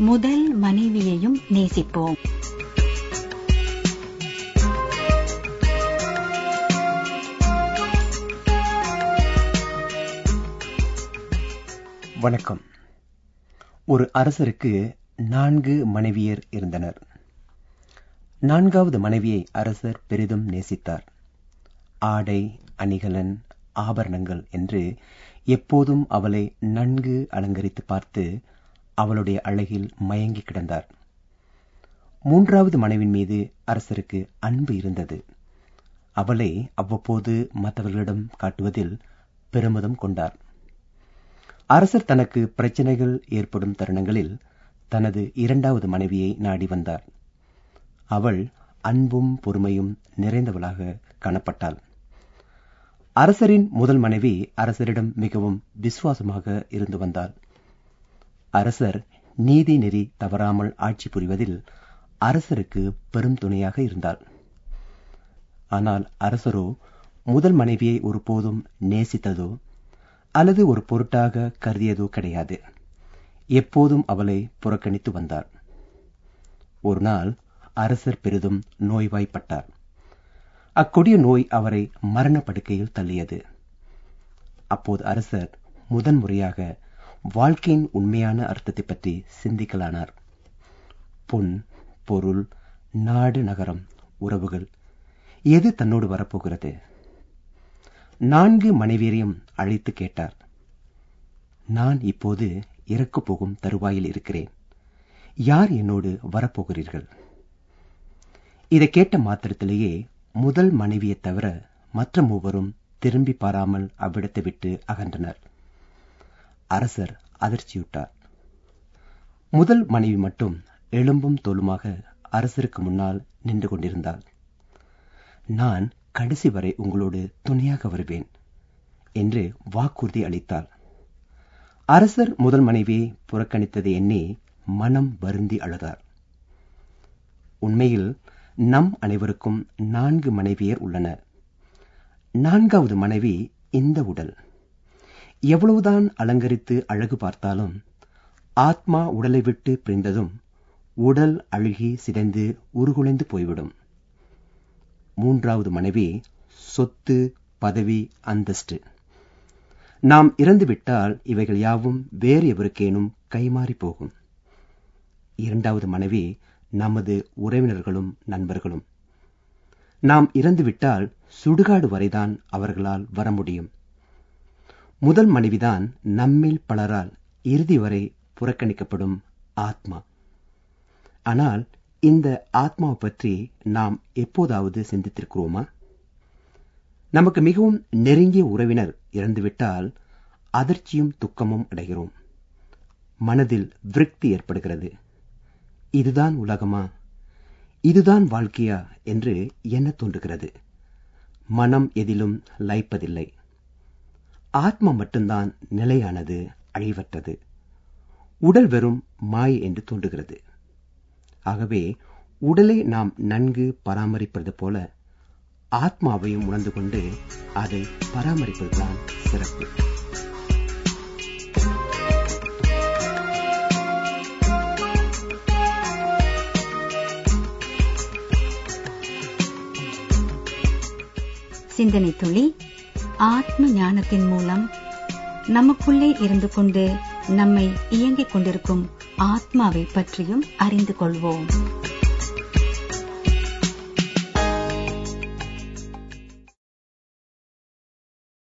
முதல் மனைவியையும் நேசிப்போம் வணக்கம் ஒரு அரசருக்கு நான்கு மனைவியர் இருந்தனர் நான்காவது மனைவியை அரசர் பெரிதும் நேசித்தார் ஆடை அணிகலன் ஆபரணங்கள் என்று எப்போதும் அவளை நன்கு அலங்கரித்து பார்த்து அவளுடைய அழகில் மயங்கி கிடந்தார் மூன்றாவது மனைவின் மீது அரசருக்கு அன்பு இருந்தது அவளை அவ்வப்போது மற்றவர்களிடம் காட்டுவதில் பெருமிதம் கொண்டார் அரசர் தனக்கு பிரச்சனைகள் ஏற்படும் தருணங்களில் தனது இரண்டாவது மனைவியை நாடி வந்தார் அவள் அன்பும் பொறுமையும் நிறைந்தவளாக காணப்பட்டாள் அரசரின் முதல் மனைவி அரசரிடம் மிகவும் விசுவாசமாக இருந்து வந்தாள் அரசர் நீதி நெறி தவறாமல் ஆட்சி புரிவதில் அரசருக்கு பெரும் துணையாக இருந்தாள் ஆனால் அரசரோ முதல் மனைவியை ஒருபோதும் நேசித்ததோ அல்லது ஒரு பொருட்டாக கருதியதோ கிடையாது எப்போதும் அவளை புறக்கணித்து வந்தார் ஒரு நாள் அரசர் பெரிதும் நோய்வாய்ப்பட்டார் அக்கொடிய நோய் அவரை மரண படுக்கையில் தள்ளியது அப்போது அரசர் முதன்முறையாக வாழ்க்கையின் உண்மையான அர்த்தத்தை பற்றி சிந்திக்கலானார் பொன் பொருள் நாடு நகரம் உறவுகள் எது தன்னோடு வரப்போகிறது நான்கு மனைவியரையும் அழைத்து கேட்டார் நான் இப்போது இறக்கப் போகும் தருவாயில் இருக்கிறேன் யார் என்னோடு வரப்போகிறீர்கள் இதை கேட்ட மாத்திரத்திலேயே முதல் மனைவியை தவிர மற்ற மூவரும் திரும்பி பாராமல் அவ்விடத்தை விட்டு அகன்றனர் அரசர் அதிர்ச்சியுட்டார் முதல் மனைவி மட்டும் எலும்பும் தோலுமாக அரசருக்கு முன்னால் நின்று கொண்டிருந்தாள் நான் கடைசி வரை உங்களோடு துணையாக வருவேன் என்று வாக்குறுதி அளித்தாள் அரசர் முதல் மனைவியை புறக்கணித்ததை எண்ணி மனம் வருந்தி அழுதார் உண்மையில் நம் அனைவருக்கும் நான்கு மனைவியர் உள்ளனர் நான்காவது மனைவி இந்த உடல் எவ்வளவுதான் அலங்கரித்து அழகு பார்த்தாலும் ஆத்மா உடலை விட்டு பிரிந்ததும் உடல் அழுகி சிதைந்து உருகுலைந்து போய்விடும் மூன்றாவது மனைவி சொத்து பதவி அந்தஸ்து நாம் இறந்துவிட்டால் இவைகள் யாவும் வேறு எவருக்கேனும் கைமாறி போகும் இரண்டாவது மனைவி நமது உறவினர்களும் நண்பர்களும் நாம் இறந்துவிட்டால் சுடுகாடு வரைதான் அவர்களால் வர முடியும் முதல் மனைவிதான் நம்மில் பலரால் இறுதி வரை புறக்கணிக்கப்படும் ஆத்மா ஆனால் இந்த ஆத்மாவை பற்றி நாம் எப்போதாவது சிந்தித்திருக்கிறோமா நமக்கு மிகவும் நெருங்கிய உறவினர் இறந்துவிட்டால் அதிர்ச்சியும் துக்கமும் அடைகிறோம் மனதில் விருக்தி ஏற்படுகிறது இதுதான் உலகமா இதுதான் வாழ்க்கையா என்று என்ன தோன்றுகிறது மனம் எதிலும் லைப்பதில்லை ஆத்மா மட்டும்தான் நிலையானது அழிவற்றது உடல் வெறும் மாய் என்று தோன்றுகிறது ஆகவே உடலை நாம் நன்கு பராமரிப்பது போல ஆத்மாவையும் உணர்ந்து கொண்டு அதை பராமரிப்பதுதான் சிறப்பு சிந்தனை துளி ஆத்ம ஞானத்தின் மூலம் நமக்குள்ளே இருந்து கொண்டு நம்மை இயங்கிக் கொண்டிருக்கும் ஆத்மாவை பற்றியும் அறிந்து கொள்வோம்